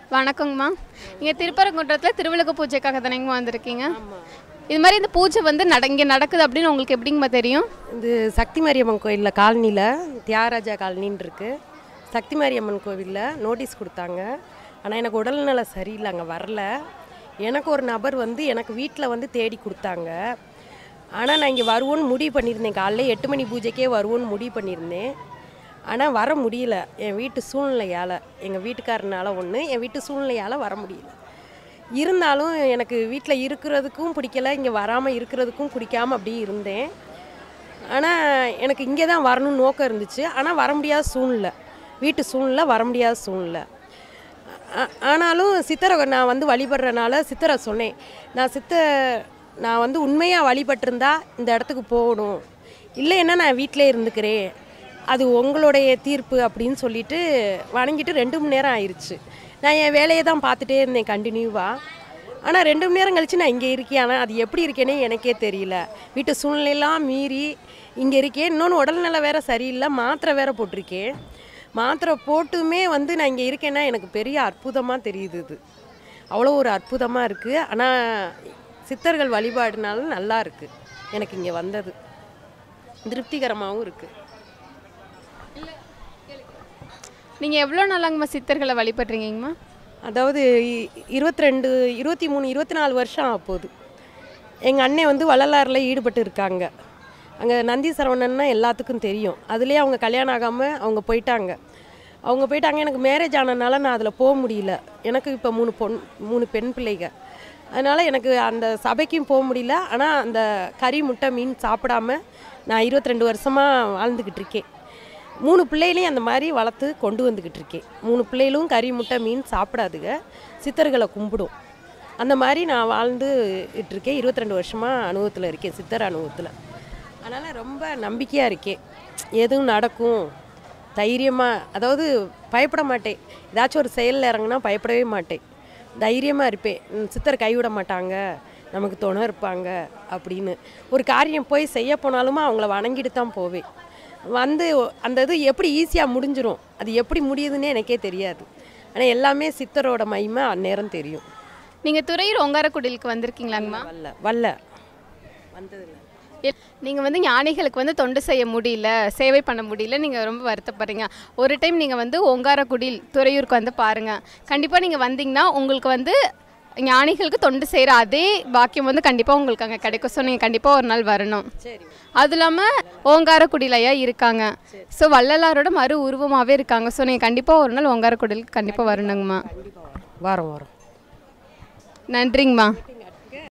வணக்கங்கம்மா இங்கே திருப்பரங்குன்றத்தில் திருவிளக்கு பூஜைக்காக தானேங்கம்மா வந்திருக்கீங்க இது மாதிரி இந்த பூஜை வந்து நட இங்கே நடக்குது அப்படின்னு உங்களுக்கு எப்படிங்கம்மா தெரியும் இது சக்தி மாரியம்மன் கோயிலில் காலனியில் தியாகராஜா காலனின்னு இருக்குது சக்தி மாரியம்மன் கோவிலில் நோட்டீஸ் கொடுத்தாங்க ஆனால் எனக்கு உடல்நல சரியில்லை அங்கே வரல எனக்கு ஒரு நபர் வந்து எனக்கு வீட்டில் வந்து தேடி கொடுத்தாங்க ஆனால் நான் இங்கே வருவோன்னு முடிவு பண்ணியிருந்தேன் காலைல எட்டு மணி பூஜைக்கே வருவோன்னு முடிவு பண்ணியிருந்தேன் ஆனால் வர முடியல என் வீட்டு சூழ்நிலையால் எங்கள் வீட்டுக்காரனால ஒன்று என் வீட்டு சூழ்நிலையால் வர முடியல இருந்தாலும் எனக்கு வீட்டில் இருக்கிறதுக்கும் பிடிக்கல இங்கே வராமல் இருக்கிறதுக்கும் பிடிக்காம அப்படியே இருந்தேன் ஆனால் எனக்கு இங்கே தான் வரணும்னு நோக்கம் இருந்துச்சு ஆனால் வர முடியாத சூழ்நிலை வீட்டு சூழ்நிலை வர முடியாத சூழ்நிலை ஆ- ஆனாலும் சித்தரை நான் வந்து வழிபடுறனால சித்தரை சொன்னேன் நான் சித்த நான் வந்து உண்மையாக வழிபட்டிருந்தா இந்த இடத்துக்கு போகணும் இல்லைன்னா நான் வீட்டிலே இருந்துக்கிறேன் அது உங்களுடைய தீர்ப்பு அப்படின்னு சொல்லிட்டு வணங்கிட்டு ரெண்டு மணி நேரம் ஆயிடுச்சு நான் என் வேலையை தான் பார்த்துட்டே இருந்தேன் கண்டினியூவாக ஆனால் ரெண்டு மணி நேரம் கழிச்சு நான் இங்கே இருக்கேன் ஆனால் அது எப்படி இருக்கேனே எனக்கே தெரியல வீட்டு சூழ்நிலையெல்லாம் மீறி இங்கே இருக்கேன் இன்னொன்று உடல்நல வேற சரியில்லை மாத்திரை வேற போட்டிருக்கேன் மாத்திரை போட்டுமே வந்து நான் இங்கே இருக்கேன்னா எனக்கு பெரிய அற்புதமாக தெரியுது இது அவ்வளோ ஒரு அற்புதமாக இருக்குது ஆனால் சித்தர்கள் வழிபாடுனால நல்லா இருக்குது எனக்கு இங்கே வந்தது திருப்திகரமாகவும் இருக்குது நீங்கள் எவ்வளோ நாளாங்கம்மா சித்தர்களை வழிபடுறீங்கம்மா அதாவது இருபத்தி ரெண்டு இருபத்தி மூணு இருபத்தி நாலு வருஷம் ஆக போகுது எங்கள் அண்ணன் வந்து வள்ளலாரில் ஈடுபட்டு இருக்காங்க அங்கே நந்தி சரவணன்னா எல்லாத்துக்கும் தெரியும் அதுலேயே அவங்க கல்யாணம் ஆகாமல் அவங்க போயிட்டாங்க அவங்க போயிட்டாங்க எனக்கு மேரேஜ் ஆனதுனால நான் அதில் போக முடியல எனக்கு இப்போ மூணு பொன் மூணு பெண் பிள்ளைங்க அதனால் எனக்கு அந்த சபைக்கும் போக முடியல ஆனால் அந்த கறி முட்டை மீன் சாப்பிடாம நான் இருபத்தி ரெண்டு வருஷமாக வாழ்ந்துக்கிட்டு இருக்கேன் மூணு பிள்ளைகளையும் அந்த மாதிரி வளர்த்து கொண்டு வந்துக்கிட்டு இருக்கேன் மூணு பிள்ளைகளும் கறி முட்டை மீன் சாப்பிடாதுங்க சித்தர்களை கும்பிடும் அந்த மாதிரி நான் வாழ்ந்து இருக்கேன் இருபத்தி ரெண்டு வருஷமாக அனுபவத்தில் இருக்கேன் சித்தர் அனுபவத்தில் அதனால் ரொம்ப நம்பிக்கையாக இருக்கேன் எதுவும் நடக்கும் தைரியமாக அதாவது பயப்பட மாட்டேன் ஏதாச்சும் ஒரு செயலில் இறங்குனா பயப்படவே மாட்டேன் தைரியமாக இருப்பேன் ம், சித்தர் கைவிட மாட்டாங்க நமக்கு துணை இருப்பாங்க அப்படின்னு ஒரு காரியம் போய் செய்ய போனாலுமே அவங்கள வணங்கிட்டு தான் போவேன் வந்து அந்த இது எப்படி ஈஸியாக முடிஞ்சிரும் அது எப்படி முடியுதுன்னே எனக்கே தெரியாது ஆனால் எல்லாமே சித்தரோட மகிமை அந்நேரம் தெரியும் நீங்கள் துறையூர் ஒங்காரக்குடிலுக்கு வந்திருக்கீங்களாங்கம்மா வல்ல வல்ல வந்ததில்லை நீங்கள் வந்து ஞானிகளுக்கு வந்து தொண்டு செய்ய முடியல சேவை பண்ண முடியல நீங்கள் ரொம்ப வருத்தப்படுறீங்க ஒரு டைம் நீங்கள் வந்து ஒங்காரக்குடில் துறையூருக்கு வந்து பாருங்கள் கண்டிப்பாக நீங்கள் வந்தீங்கன்னா உங்களுக்கு வந்து ஞானிகளுக்கு தொண்டு செய்கிற அதே பாக்கியம் வந்து கண்டிப்பாக உங்களுக்கு அங்கே கிடைக்கும் ஸோ நீங்கள் கண்டிப்பாக ஒரு நாள் வரணும் சரி அது இல்லாமல் ஓங்காரக்குடியிலையா இருக்காங்க ஸோ வள்ளலாரோட மறு உருவமாகவே இருக்காங்க ஸோ நீங்கள் கண்டிப்பாக ஒரு நாள் ஓங்காரக்குடிலுக்கு கண்டிப்பாக வரணுங்கம்மா வாரம் வரோம் நன்றிங்கம்மா